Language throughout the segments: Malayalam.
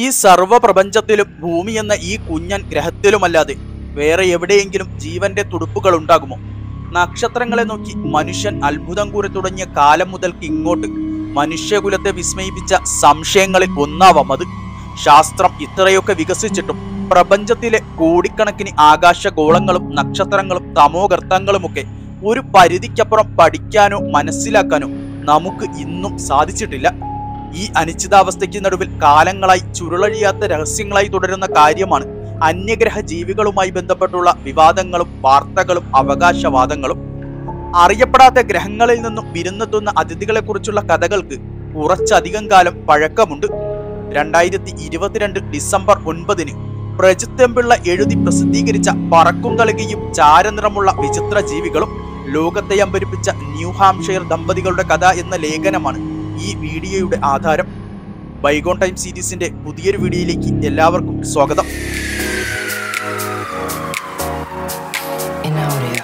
ഈ സർവ്വപ്രപഞ്ചത്തിലും ഭൂമി എന്ന ഈ കുഞ്ഞൻ ഗ്രഹത്തിലുമല്ലാതെ വേറെ എവിടെയെങ്കിലും ജീവന്റെ തുടുപ്പുകൾ ഉണ്ടാകുമോ നക്ഷത്രങ്ങളെ നോക്കി മനുഷ്യൻ അത്ഭുതം കൂറി തുടങ്ങിയ കാലം മുതൽക്ക് ഇങ്ങോട്ട് മനുഷ്യകുലത്തെ വിസ്മയിപ്പിച്ച സംശയങ്ങളിൽ ഒന്നാവാം അത് ശാസ്ത്രം ഇത്രയൊക്കെ വികസിച്ചിട്ടും പ്രപഞ്ചത്തിലെ കോടിക്കണക്കിന് ആകാശഗോളങ്ങളും നക്ഷത്രങ്ങളും തമോഗർത്തങ്ങളുമൊക്കെ ഒരു പരിധിക്കപ്പുറം പഠിക്കാനോ മനസ്സിലാക്കാനോ നമുക്ക് ഇന്നും സാധിച്ചിട്ടില്ല ഈ അനിശ്ചിതാവസ്ഥയ്ക്ക് നടുവിൽ കാലങ്ങളായി ചുരുളഴിയാത്ത രഹസ്യങ്ങളായി തുടരുന്ന കാര്യമാണ് അന്യഗ്രഹ ജീവികളുമായി ബന്ധപ്പെട്ടുള്ള വിവാദങ്ങളും വാർത്തകളും അവകാശവാദങ്ങളും അറിയപ്പെടാത്ത ഗ്രഹങ്ങളിൽ നിന്നും വിരുന്നെത്തുന്ന അതിഥികളെക്കുറിച്ചുള്ള കഥകൾക്ക് കുറച്ചധികം കാലം പഴക്കമുണ്ട് രണ്ടായിരത്തി ഇരുപത്തിരണ്ട് ഡിസംബർ ഒൻപതിന് പ്രജിത്തെമ്പിള്ള എഴുതി പ്രസിദ്ധീകരിച്ച പറക്കും തളികയും ചാരനിറമുള്ള വിചിത്ര ജീവികളും ലോകത്തെ അമ്പരിപ്പിച്ച ന്യൂ ഹാംഷെയർ ദമ്പതികളുടെ കഥ എന്ന ലേഖനമാണ് ഈ വീഡിയോയുടെ ആധാരം ബൈഗോൺ ടൈം സീരീസിന്റെ പുതിയൊരു വീഡിയോയിലേക്ക് എല്ലാവർക്കും സ്വാഗതം in audio.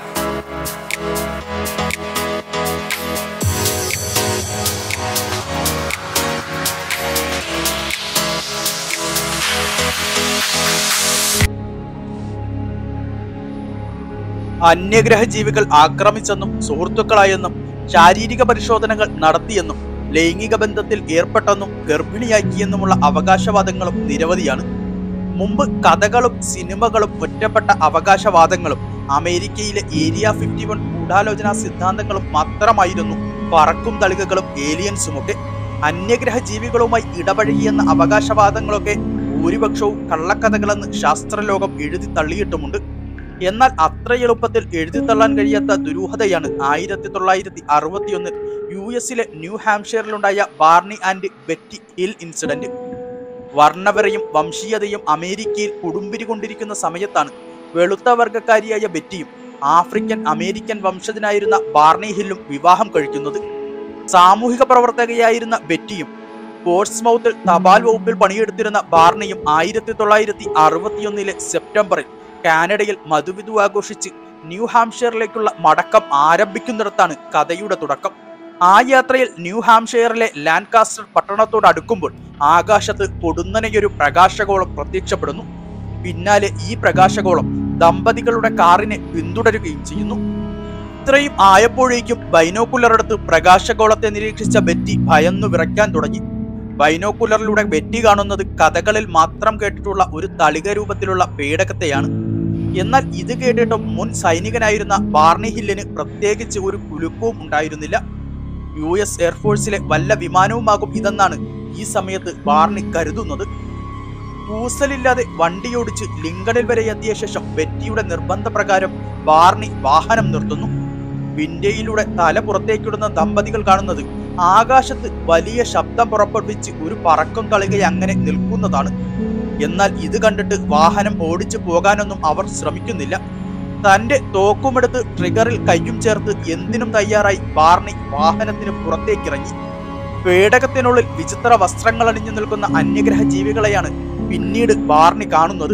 അന്യഗ്രഹ ജീവികൾ ആക്രമിച്ചെന്നും സുഹൃത്തുക്കളായെന്നും ശാരീരിക പരിശോധനകൾ നടത്തിയെന്നും ലൈംഗിക ബന്ധത്തിൽ ഏർപ്പെട്ടെന്നും ഗർഭിണിയാക്കിയെന്നുമുള്ള അവകാശവാദങ്ങളും നിരവധിയാണ് മുമ്പ് കഥകളും സിനിമകളും ഒറ്റപ്പെട്ട അവകാശവാദങ്ങളും അമേരിക്കയിലെ ഏരിയ ഫിഫ്റ്റി വൺ ഗൂഢാലോചനാ സിദ്ധാന്തങ്ങളും മാത്രമായിരുന്നു പറക്കും തളികകളും ഏലിയൻസുമൊക്കെ അന്യഗ്രഹ ജീവികളുമായി ഇടപഴകിയെന്ന അവകാശവാദങ്ങളൊക്കെ ഭൂരിപക്ഷവും കള്ളക്കഥകളെന്ന് ശാസ്ത്രലോകം എഴുതി തള്ളിയിട്ടുമുണ്ട് എന്നാൽ അത്ര എളുപ്പത്തിൽ എഴുതിത്തള്ളാൻ കഴിയാത്ത ദുരൂഹതയാണ് ആയിരത്തി തൊള്ളായിരത്തി അറുപത്തിയൊന്നിൽ യു എസിലെ ന്യൂ ഹാംഷെയറിലുണ്ടായ Barney and Betty Hill incident വർണ്ണവരയും വംശീയതയും അമേരിക്കയിൽ കൊടുമ്പിരി കൊണ്ടിരിക്കുന്ന സമയത്താണ് വെളുത്ത വർഗക്കാരിയായ ബെറ്റിയും ആഫ്രിക്കൻ അമേരിക്കൻ വംശജനായിരുന്ന ബാർണി ഹില്ലും വിവാഹം കഴിക്കുന്നത് സാമൂഹിക പ്രവർത്തകയായിരുന്ന ബെറ്റിയും പോർട്സ്മൗത്തിൽ തപാൽ വകുപ്പിൽ പണിയെടുത്തിരുന്ന ബാർണിയും ആയിരത്തി തൊള്ളായിരത്തി അറുപത്തിയൊന്നിലെ സെപ്റ്റംബറിൽ കാനഡയിൽ മധുവിധു ആഘോഷിച്ച് ന്യൂ ഹാംഷെയറിലേക്കുള്ള മടക്കം ആരംഭിക്കുന്നിടത്താണ് കഥയുടെ തുടക്കം ആ യാത്രയിൽ ന്യൂ ഹാംഷെയറിലെ ലാൻകാസ്റ്റർ പട്ടണത്തോട് അടുക്കുമ്പോൾ ആകാശത്ത് പൊടുന്നനെയൊരു പ്രകാശഗോളം പ്രത്യക്ഷപ്പെടുന്നു പിന്നാലെ ഈ പ്രകാശഗോളം ദമ്പതികളുടെ കാറിനെ പിന്തുടരുകയും ചെയ്യുന്നു ഇത്രയും ആയപ്പോഴേക്കും ബൈനോക്കുലർ എടുത്ത് പ്രകാശഗോളത്തെ നിരീക്ഷിച്ച ബെറ്റി ഭയന്നു വിറയ്ക്കാൻ തുടങ്ങി ബൈനോക്കുലറിലൂടെ ബെറ്റി കാണുന്നത് കഥകളിൽ മാത്രം കേട്ടിട്ടുള്ള ഒരു തളിക രൂപത്തിലുള്ള പേടകത്തെയാണ് എന്നാൽ ഇത് കേട്ടിട്ടും മുൻ സൈനികനായിരുന്ന ബാർണി ഹില്ലിന് പ്രത്യേകിച്ച് ഒരു കുലുക്കവും ഉണ്ടായിരുന്നില്ല യു എസ് എയർഫോഴ്സിലെ വല്ല വിമാനവുമാകും ഇതെന്നാണ് ഈ സമയത്ത് ബാർണി കരുതുന്നത് കൂസലില്ലാതെ വണ്ടിയോടിച്ച് ലിങ്കണിൽ വരെ എത്തിയ ശേഷം ബെറ്റിയുടെ നിർബന്ധപ്രകാരം ബാർണി വാഹനം നിർത്തുന്നു വിൻഡയിലൂടെ തല പുറത്തേക്കിടുന്ന ദമ്പതികൾ കാണുന്നത് ആകാശത്ത് വലിയ ശബ്ദം പുറപ്പെടുവിച്ച് ഒരു പറക്കം തളികയെ അങ്ങനെ നിൽക്കുന്നതാണ് എന്നാൽ ഇത് കണ്ടിട്ട് വാഹനം ഓടിച്ചു പോകാനൊന്നും അവർ ശ്രമിക്കുന്നില്ല തന്റെ തോക്കുമെടുത്ത് ട്രിഗറിൽ കയ്യും ചേർത്ത് എന്തിനും തയ്യാറായി ബാർണി വാഹനത്തിന് പുറത്തേക്കിറങ്ങി പേടകത്തിനുള്ളിൽ വിചിത്ര വസ്ത്രങ്ങൾ അണിഞ്ഞു നിൽക്കുന്ന അന്യഗ്രഹ ജീവികളെയാണ് പിന്നീട് ബാർണി കാണുന്നത്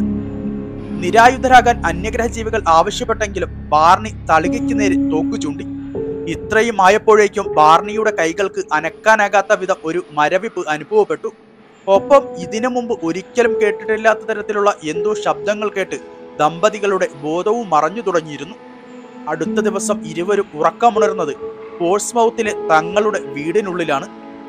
നിരായുധരാകാൻ അന്യഗ്രഹ ജീവികൾ ആവശ്യപ്പെട്ടെങ്കിലും ബാർണി തളികയ്ക്ക് നേരെ തോക്കു ചൂണ്ടി ഇത്രയും ആയപ്പോഴേക്കും ബാർണിയുടെ കൈകൾക്ക് അനക്കാനാകാത്ത വിധം ഒരു മരവിപ്പ് അനുഭവപ്പെട്ടു ഒപ്പം ഇതിനു മുമ്പ് ഒരിക്കലും കേട്ടിട്ടില്ലാത്ത തരത്തിലുള്ള എന്തോ ശബ്ദങ്ങൾ കേട്ട് ദമ്പതികളുടെ ബോധവും മറഞ്ഞു തുടങ്ങിയിരുന്നു അടുത്ത ദിവസം ഇരുവരും ഉറക്കമുണർന്നത് പോഴ്സ്മൗത്തിലെ തങ്ങളുടെ വീടിനുള്ളിലാണ്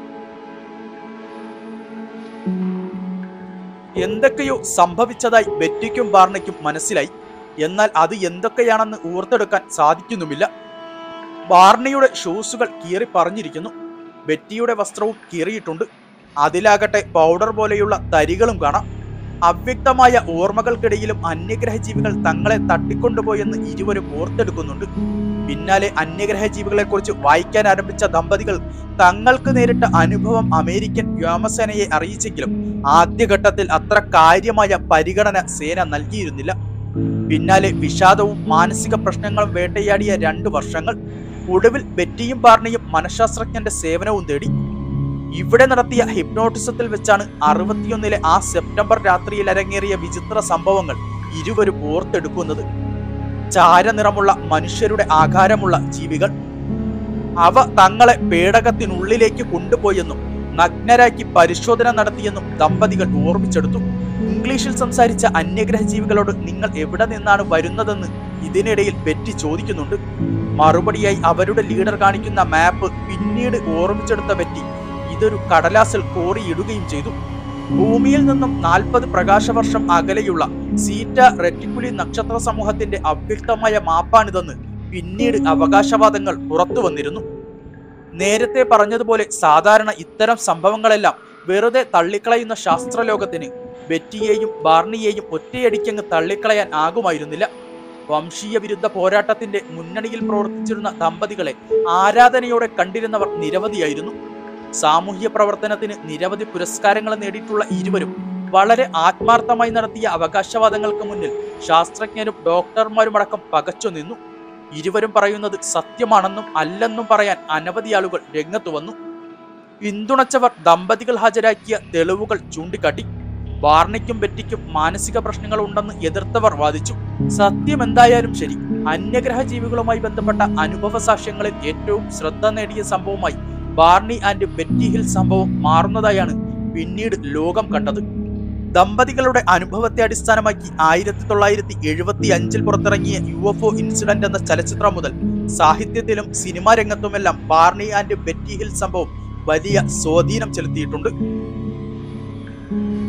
എന്തൊക്കെയോ സംഭവിച്ചതായി ബെറ്റിക്കും ബാർണയ്ക്കും മനസ്സിലായി എന്നാൽ അത് എന്തൊക്കെയാണെന്ന് ഓർത്തെടുക്കാൻ സാധിക്കുന്നുമില്ല ബാർണിയുടെ ഷൂസുകൾ കീറി പറഞ്ഞിരിക്കുന്നു ബെറ്റിയുടെ വസ്ത്രവും കീറിയിട്ടുണ്ട് അതിലാകട്ടെ പൗഡർ പോലെയുള്ള തരികളും കാണാം അവ്യക്തമായ ഓർമ്മകൾക്കിടയിലും അന്യഗ്രഹ ജീവികൾ തങ്ങളെ തട്ടിക്കൊണ്ടുപോയെന്ന് ഇരുവരും ഓർത്തെടുക്കുന്നുണ്ട് പിന്നാലെ അന്യഗ്രഹ ജീവികളെക്കുറിച്ച് വായിക്കാൻ ആരംഭിച്ച ദമ്പതികൾ തങ്ങൾക്ക് നേരിട്ട അനുഭവം അമേരിക്കൻ വ്യോമസേനയെ അറിയിച്ചെങ്കിലും ആദ്യഘട്ടത്തിൽ അത്ര കാര്യമായ പരിഗണന സേന നൽകിയിരുന്നില്ല പിന്നാലെ വിഷാദവും മാനസിക പ്രശ്നങ്ങളും വേട്ടയാടിയ രണ്ടു വർഷങ്ങൾ ഒടുവിൽ ബെറ്റിയും ബാർണിയും മനഃശാസ്ത്രജ്ഞന്റെ സേവനവും തേടി ഇവിടെ നടത്തിയ ഹിപ്നോട്ടിസത്തിൽ വെച്ചാണ് അറുപത്തിയൊന്നിലെ ആ സെപ്റ്റംബർ രാത്രിയിൽ അരങ്ങേറിയ വിചിത്ര സംഭവങ്ങൾ ഇരുവരും ഓർത്തെടുക്കുന്നത് ചാരനിറമുള്ള മനുഷ്യരുടെ ആകാരമുള്ള ജീവികൾ അവ തങ്ങളെ പേടകത്തിനുള്ളിലേക്ക് കൊണ്ടുപോയെന്നും നഗ്നരാക്കി പരിശോധന നടത്തിയെന്നും ദമ്പതികൾ ഓർമ്മിച്ചെടുത്തു ഇംഗ്ലീഷിൽ സംസാരിച്ച അന്യഗ്രഹ ജീവികളോട് നിങ്ങൾ എവിടെ നിന്നാണ് വരുന്നതെന്ന് ഇതിനിടയിൽ ബെറ്റി ചോദിക്കുന്നുണ്ട് മറുപടിയായി അവരുടെ ലീഡർ കാണിക്കുന്ന മാപ്പ് പിന്നീട് ഓർമ്മിച്ചെടുത്ത ബെറ്റി ഇതൊരു കടലാസിൽ കോറിയിടുകയും ചെയ്തു ഭൂമിയിൽ നിന്നും നാൽപ്പത് പ്രകാശവർഷം അകലെയുള്ള സീറ്റ റെറ്റിക്കുലി നക്ഷത്ര സമൂഹത്തിന്റെ അവ്യക്തമായ മാപ്പാണിതെന്ന് പിന്നീട് അവകാശവാദങ്ങൾ പുറത്തു വന്നിരുന്നു നേരത്തെ പറഞ്ഞതുപോലെ സാധാരണ ഇത്തരം സംഭവങ്ങളെല്ലാം വെറുതെ തള്ളിക്കളയുന്ന ശാസ്ത്രലോകത്തിന് ബെറ്റിയെയും ബാർണിയെയും ഒറ്റയടിക്കങ്ങ് തള്ളിക്കളയാൻ ആകുമായിരുന്നില്ല വംശീയ വിരുദ്ധ പോരാട്ടത്തിന്റെ മുന്നണിയിൽ പ്രവർത്തിച്ചിരുന്ന ദമ്പതികളെ ആരാധനയോടെ കണ്ടിരുന്നവർ നിരവധിയായിരുന്നു സാമൂഹ്യ പ്രവർത്തനത്തിന് നിരവധി പുരസ്കാരങ്ങൾ നേടിയിട്ടുള്ള ഇരുവരും വളരെ ആത്മാർത്ഥമായി നടത്തിയ അവകാശവാദങ്ങൾക്ക് മുന്നിൽ ശാസ്ത്രജ്ഞരും ഡോക്ടർമാരുമടക്കം പകച്ചു നിന്നു ഇരുവരും പറയുന്നത് സത്യമാണെന്നും അല്ലെന്നും പറയാൻ അനവധി ആളുകൾ രംഗത്തു വന്നു പിന്തുണച്ചവർ ദമ്പതികൾ ഹാജരാക്കിയ തെളിവുകൾ ചൂണ്ടിക്കാട്ടി വാർണിക്കും ബെറ്റിക്കും മാനസിക പ്രശ്നങ്ങൾ ഉണ്ടെന്ന് എതിർത്തവർ വാദിച്ചു സത്യം എന്തായാലും ശരി അന്യഗ്രഹ ജീവികളുമായി ബന്ധപ്പെട്ട അനുഭവ സാക്ഷ്യങ്ങളിൽ ഏറ്റവും ശ്രദ്ധ നേടിയ സംഭവമായി ബാർണി ആൻഡ് ബെറ്റി ഹിൽ സംഭവം മാറുന്നതായാണ് പിന്നീട് ലോകം കണ്ടത് ദമ്പതികളുടെ അനുഭവത്തെ അടിസ്ഥാനമാക്കി ആയിരത്തി തൊള്ളായിരത്തി എഴുപത്തി അഞ്ചിൽ പുറത്തിറങ്ങിയ യു എഫ് ഒ ഇൻസിഡന്റ് എന്ന ചലച്ചിത്രം മുതൽ സാഹിത്യത്തിലും സിനിമാ രംഗത്തുമെല്ലാം ബാർണി ആൻഡ് ബെറ്റി ഹിൽ സംഭവം വലിയ സ്വാധീനം ചെലുത്തിയിട്ടുണ്ട്